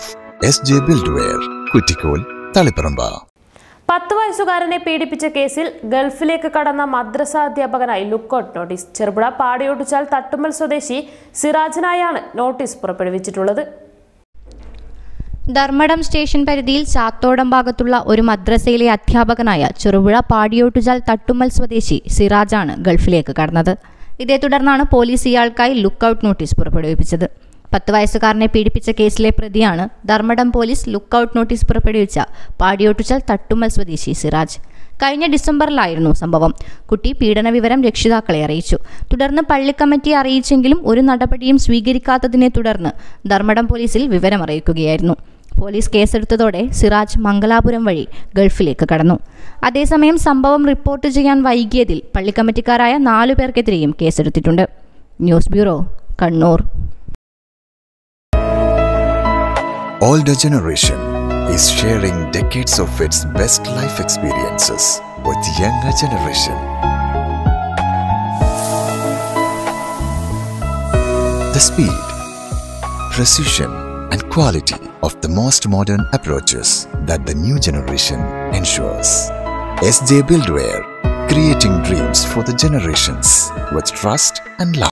S J Buildware Kuttikol Taliparamba പത്ത് വയസ്സുകാരനെ പീഡിപ്പിച്ച കേസിൽ ഗൾഫിലേക്ക് കടന്ന മദ്രസ അധ്യാപകനായി ലുക്കൌട്ട് നോട്ടീസ് ചെറുപുഴ പാടിയൊട്ടിച്ചാൽ തട്ടുമ്മൽ സ്വദേശി സിറാജിനായാണ് നോട്ടീസ് പുറപ്പെടുവിച്ചിട്ടുള്ളത് ധർമ്മടം സ്റ്റേഷൻ പരിധിയിൽ ചാത്തോടം ഭാഗത്തുള്ള ഒരു മദ്രസയിലെ അധ്യാപകനായ ചെറുപുഴ പാടിയോട്ടുചാൽ തട്ടുമ്മൽ സ്വദേശി സിറാജാണ് ഗൾഫിലേക്ക് കടന്നത് ഇതേ തുടർന്നാണ് പോലീസ് ഇയാൾക്കായി ലുക്കൌട്ട് നോട്ടീസ് പുറപ്പെടുവിപ്പിച്ചത് പത്ത് വയസ്സുകാരനെ പീഡിപ്പിച്ച കേസിലെ പ്രതിയാണ് ധർമ്മടം പോലീസ് ലുക്കൌട്ട് നോട്ടീസ് പുറപ്പെടുവിച്ച പാടിയോട്ടുചാൽ തട്ടുമ്മൽ സ്വദേശി സിറാജ് കഴിഞ്ഞ ഡിസംബറിലായിരുന്നു സംഭവം കുട്ടി പീഡന വിവരം രക്ഷിതാക്കളെ അറിയിച്ചു തുടർന്ന് പള്ളി കമ്മിറ്റിയെ അറിയിച്ചെങ്കിലും ഒരു നടപടിയും സ്വീകരിക്കാത്തതിനെ തുടർന്ന് ധർമ്മടം പോലീസിൽ വിവരം അറിയിക്കുകയായിരുന്നു പോലീസ് കേസെടുത്തതോടെ സിറാജ് മംഗലാപുരം വഴി ഗൾഫിലേക്ക് കടന്നു അതേസമയം സംഭവം റിപ്പോർട്ട് ചെയ്യാൻ വൈകിയതിൽ പള്ളി കമ്മിറ്റിക്കാരായ നാലു പേർക്കെതിരെയും കേസെടുത്തിട്ടുണ്ട് news bureau Kannur Older generation is sharing decades of its best life experiences with younger generation. The speed, precision and quality of the most modern approaches that the new generation ensures. SJ Buildware, creating dreams for the generations with trust and love.